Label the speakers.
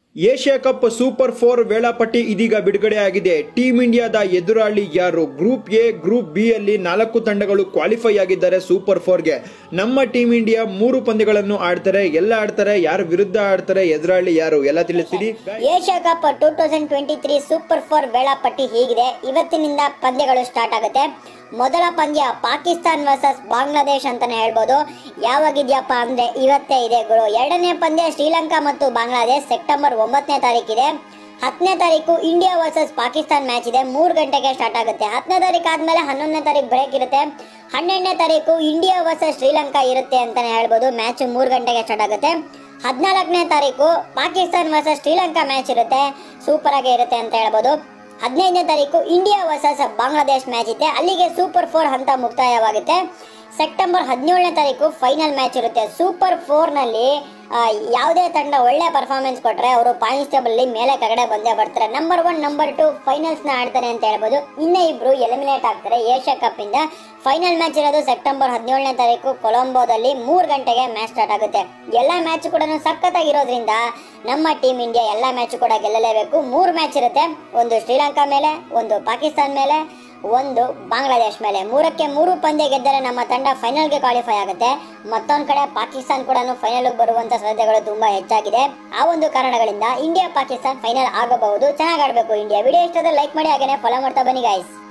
Speaker 1: Asia cup super four ವೇಳಾಪಟ್ಟಿ ಇದೀಗ ಬಿಡುಗಡೆಯಾಗಿದೆ ಟೀಂ ಇಂಡಿಯಾದ ಎದುರಾಳಿ ಯಾರು ಗ್ರೂಪ್ ಎ ಗ್ರೂಪ್ ಬಿ ಅಲ್ಲಿ ನಾಲ್ಕು ತಂಡಗಳು ಕ್ವಾಲಿಫೈ ಆಗಿದ್ದಾರೆ ಸೂಪರ್ ಫೋರ್ಗೆ ನಮ್ಮ ಟೀಂ ಇಂಡಿಯಾ ಮೂರು ಪಂದ್ಯಗಳನ್ನು ಆಡ್ತಾರೆ ಎಲ್ಲ ಆಡ್ತಾರೆ ಯಾರು ವಿರುದ್ಧ ಆಡ್ತಾರೆ ಎದುರಾಳಿ ಯಾರು ಎಲ್ಲ ತಿಳಿಸ್ತೀರಿ
Speaker 2: Asia cup two thousand twenty three super four ವೇಳಾಪಟ್ಟಿ ಹೀಗಿದೆ ಇವತ್ತಿನಿಂದ ಪಂದ್ಯಗಳು ಸ್ಟಾರ್ಟ್ ಆಗುತ್ತೆ ಮೊದಲ ಪಂದ್ಯ ಪಾಕಿಸ್ತಾನ್ ವರ್ಸಸ್ ಬಾಂಗ್ಲಾದೇಶ್ ಅಂತಾನೆ ಹೇಳ್ಬೋದು ಯಾವಾಗಿದೆಯಪ್ಪ ಅಂದ್ರೆ ಇವತ್ತೇ ಇದೆ ಗುರು ಎರಡನೇ ಪಂದ್ಯ ಶ್ರೀಲಂಕಾ ಮತ್ತು ಬಾಂಗ್ಲಾದೇಶ್ ಸೆಪ್ಟೆಂಬರ್ ಒಂಬತ್ತನೇ ತಾರೀಕಿದೆ ಹತ್ತನೇ ತಾರೀಕು ಇಂಡಿಯಾ ವರ್ಸಸ್ ಪಾಕಿಸ್ತಾನ್ ಮ್ಯಾಚ್ ಇದೆ ಮೂರು ಗಂಟೆಗೆ ಸ್ಟಾರ್ಟ್ ಆಗುತ್ತೆ ಹತ್ತನೇ ತಾರೀಕು ಆದ್ಮೇಲೆ ಹನ್ನೊಂದನೇ ತಾರೀಕು ಬ್ರೇಕ್ ಇರುತ್ತೆ ಹನ್ನೆರಡನೇ ತಾರೀಕು ಇಂಡಿಯಾ ವರ್ಸಸ್ ಶ್ರೀಲಂಕಾ ಇರುತ್ತೆ ಅಂತಾನೆ ಹೇಳ್ಬೋದು ಮ್ಯಾಚ್ ಮೂರು ಗಂಟೆಗೆ ಸ್ಟಾರ್ಟ್ ಆಗುತ್ತೆ ಹದಿನಾಲ್ಕನೇ ತಾರೀಕು ಪಾಕಿಸ್ತಾನ್ ವರ್ಸಸ್ ಶ್ರೀಲಂಕಾ ಮ್ಯಾಚ್ ಇರುತ್ತೆ ಸೂಪರ್ ಆಗಿ ಇರುತ್ತೆ ಅಂತ ಹೇಳ್ಬೋದು ಹದಿನೈದನೇ ತಾರೀಕು ಇಂಡಿಯಾ ವರ್ಸಸ್ ಬಾಂಗ್ಲಾದೇಶ್ ಮ್ಯಾಚ್ ಇದೆ ಅಲ್ಲಿಗೆ ಸೂಪರ್ ಫೋರ್ ಹಂತ ಮುಕ್ತಾಯವಾಗುತ್ತೆ ಸೆಪ್ಟೆಂಬರ್ ಹದಿನೇಳನೇ ತಾರೀಕು ಫೈನಲ್ ಮ್ಯಾಚ್ ಇರುತ್ತೆ ಸೂಪರ್ ಫೋರ್ನಲ್ಲಿ ಯಾವುದೇ ತಂಡ ಒಳ್ಳೆ ಪರ್ಫಾರ್ಮೆನ್ಸ್ ಕೊಟ್ಟರೆ ಅವರು ಪಾಯಿಂಟ್ಸ್ ಟೇಬಲ್ ಮೇಲೆ ಕೆಳಗಡೆ ಬಂದೇ ಬರ್ತಾರೆ ನಂಬರ್ ಒನ್ ನಂಬರ್ ಟು ಫೈನಲ್ಸ್ನ ಆಡ್ತಾರೆ ಅಂತ ಹೇಳ್ಬೋದು ಇನ್ನ ಇಬ್ರು ಎಲಿಮಿನೇಟ್ ಆಗ್ತಾರೆ ಏಷ್ಯಾ ಕಪ್ ಇಂದ ಫೈನಲ್ ಮ್ಯಾಚ್ ಇರೋದು ಸೆಪ್ಟೆಂಬರ್ ಹದಿನೇಳನೇ ತಾರೀಕು ಕೊಲಂಬೋದಲ್ಲಿ ಮೂರು ಗಂಟೆಗೆ ಮ್ಯಾಚ್ ಸ್ಟಾರ್ಟ್ ಆಗುತ್ತೆ ಎಲ್ಲ ಮ್ಯಾಚ್ ಕೂಡ ಸಖತ್ತಾಗಿರೋದ್ರಿಂದ ನಮ್ಮ ಟೀಮ್ ಇಂಡಿಯಾ ಎಲ್ಲ ಮ್ಯಾಚ್ ಕೂಡ ಗೆಲ್ಲಲೇಬೇಕು ಮೂರು ಮ್ಯಾಚ್ ಇರುತ್ತೆ ಒಂದು ಶ್ರೀಲಂಕಾ ಮೇಲೆ ಒಂದು ಪಾಕಿಸ್ತಾನ್ ಮೇಲೆ ಒಂದು ಬಾಂಗ್ಲಾದೇಶ್ ಮೇಲೆ ಮೂರಕ್ಕೆ ಮೂರು ಪಂದ್ಯ ಗೆದ್ದರೆ ನಮ್ಮ ತಂಡ ಫೈನಲ್ಗೆ ಕ್ವಾಲಿಫೈ ಆಗುತ್ತೆ ಮತ್ತೊಂದು ಕಡೆ ಪಾಕಿಸ್ತಾನ್ ಕೂಡ ಫೈನಲ್ಗೆ ಬರುವಂತ ಸಾಧ್ಯತೆಗಳು ತುಂಬಾ ಹೆಚ್ಚಾಗಿದೆ ಆ ಒಂದು ಕಾರಣಗಳಿಂದ ಇಂಡಿಯಾ ಪಾಕಿಸ್ತಾನ್ ಫೈನಲ್ ಆಗಬಹುದು ಚೆನ್ನಾಗಿ ಆಡಬೇಕು ಇಂಡಿಯಾ ವಿಡಿಯೋ ಇಷ್ಟದ ಲೈಕ್ ಮಾಡಿ ಹಾಗೇನೆ ಫಾಲೋ ಮಾಡ್ತಾ ಬನ್ನಿ ಗಾಯ್ಸ್